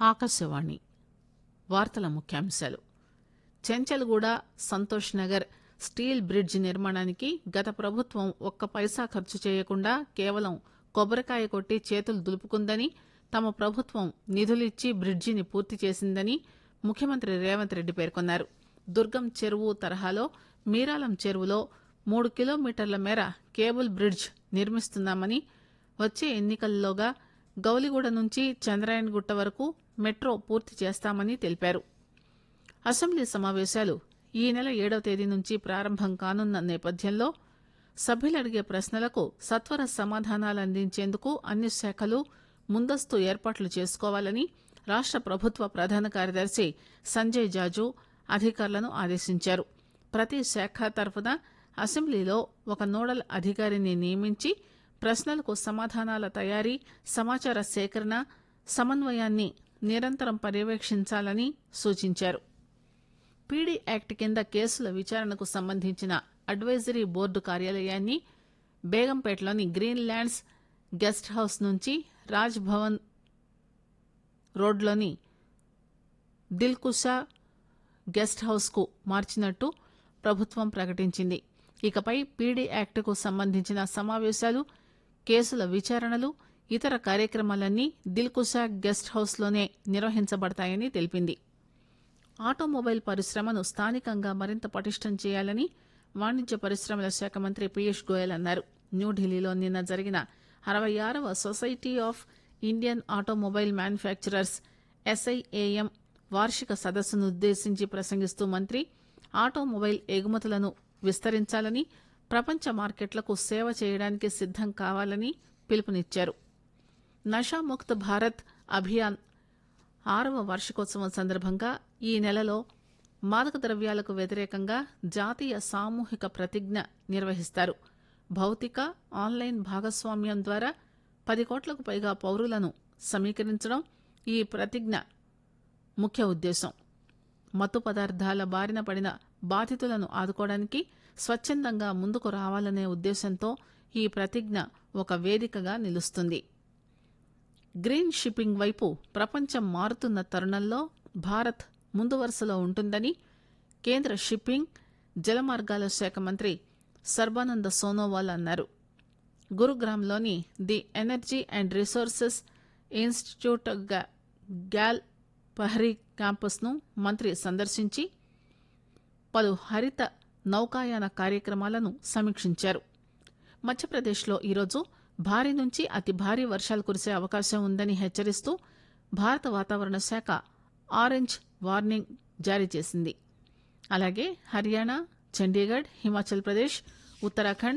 ఆకాశవాణి వార్తల ముఖ్యాంశాలు Chanchalguda Santosh Nagar steel bridge నిర్మాణానికి గత ప్రభుత్వం ఒక్క పైసా ఖర్చు చేయకుండా కేవలం కొబ్బరికాయ కొట్టి చేతులు దులుపుకుందని తమ ప్రభుత్వం నిధులిచ్చి బ్రిడ్జిని పూర్తి చేసిందని ముఖ్యమంత్రి రేవంత్ రెడ్డి పేర్కొన్నారు దుర్గం చెరువు తరహాలో మీరాలం చెరువులో మూడు కిలోమీటర్ల మేర కేబుల్ బ్రిడ్జ్ నిర్మిస్తున్నామని వచ్చే ఎన్నికల్లోగా గౌలిగూడ నుంచి చంద్రాయణగుట్ట వరకు మెట్రో పూర్తి చేస్తామని తెలిపారు అసెంబ్లీ సమావేశాలు ఈ నెల ఏడవ తేదీ నుంచి ప్రారంభం కానున్న నేపథ్యంలో సభ్యులు అడిగే ప్రశ్నలకు సత్వర సమాధానాలు అందించేందుకు అన్ని శాఖలు ముందస్తు ఏర్పాట్లు చేసుకోవాలని రాష్ట ప్రభుత్వ ప్రధాన కార్యదర్శి సంజయ్ జాజు అధికారులను ఆదేశించారు ప్రతి శాఖ తరఫున అసెంబ్లీలో ఒక నోడల్ అధికారిని నియమించి ప్రశ్నలకు సమాధానాల తయారీ సమాచార సేకరణ సమన్వయాన్ని నిరంతరం పర్యవేక్షించాలని సూచించారు పీడీ యాక్ట్ కింద కేసుల విచారణకు సంబంధించిన అడ్వైజరీ బోర్డు కార్యాలయాన్ని బేగంపేటలోని గ్రీన్ ల్యాండ్స్ గెస్ట్ హౌస్ నుంచి రాజ్ భవన్ రోడ్లోని దిల్కుషా గెస్ట్ హౌస్ కు మార్చినట్టు ప్రభుత్వం ప్రకటించింది ఇకపై పీడీ యాక్టుకు సంబంధించిన సమావేశాలు కేసుల విచారణలు ఇతర కార్యక్రమాలన్నీ దిల్కుషా గెస్ట్ హౌస్లోనే నిర్వహించబడతాయని తెలిపింది ఆటోమొబైల్ పరిశ్రమను స్థానికంగా మరింత పటిష్టం చేయాలని వాణిజ్య పరిశ్రమల శాఖ మంత్రి పీయూష్ గోయల్ అన్నారు న్యూఢిల్లీలో నిన్న జరిగిన అరవై ఆరవ society of Indian automobile manufacturers S I A M వార్షిక సదస్సును ఉద్దేశించి ప్రసంగిస్తూ మంత్రి ఆటోమొబైల్ ఎగుమతులను విస్తరించాలని ప్రపంచ మార్కెట్లకు సేవ చేయడానికి సిద్దం కావాలని పిలుపునిచ్చారు నషాముక్త్ భారత్ అభియాన్ ఆరవ వార్షికోత్సవం సందర్భంగా ఈ నెలలో మాదక ద్రవ్యాలకు వ్యతిరేకంగా జాతీయ సామూహిక ప్రతిజ్ఞ నిర్వహిస్తారు భౌతిక ఆన్లైన్ భాగస్వామ్యం ద్వారా పది కోట్లకు పైగా పౌరులను సమీకరించడం ఈ ప్రతిజ్ఞ ముఖ్య ఉద్దేశం మత్తు పదార్థాల బారిన పడిన బాధితులను ఆదుకోవడానికి స్వచ్ఛందంగా ముందుకు రావాలనే ఉద్దేశంతో ఈ ప్రతిజ్ఞ ఒక వేదికగా నిలుస్తుంది గ్రీన్ షిప్పింగ్ వైపు ప్రపంచం మారుతున్న తరుణంలో భారత్ ముందు వరుసలో ఉంటుందని కేంద్ర షిప్పింగ్ జలమార్గాల శాఖ మంత్రి సర్బానంద సోనోవాల్ అన్నారు గురుగ్రామ్లోని the energy and resources institute Gwal Pahari క్యాంపస్ను మంత్రి సందర్శించి పలు హరిత నౌకాయాన కార్యక్రమాలను సమీక్షించారు మధ్యప్రదేశ్లో ఈరోజు భారీ నుంచి అతి భారీ వర్షాలు కురిసే అవకాశం ఉందని హెచ్చరిస్తూ భారత వాతావరణ శాఖ ఆరెంజ్ వార్నింగ్ జారీ చేసింది అలాగే హర్యానా చండీగఢ్ హిమాచల్ ప్రదేశ్ ఉత్తరాఖండ్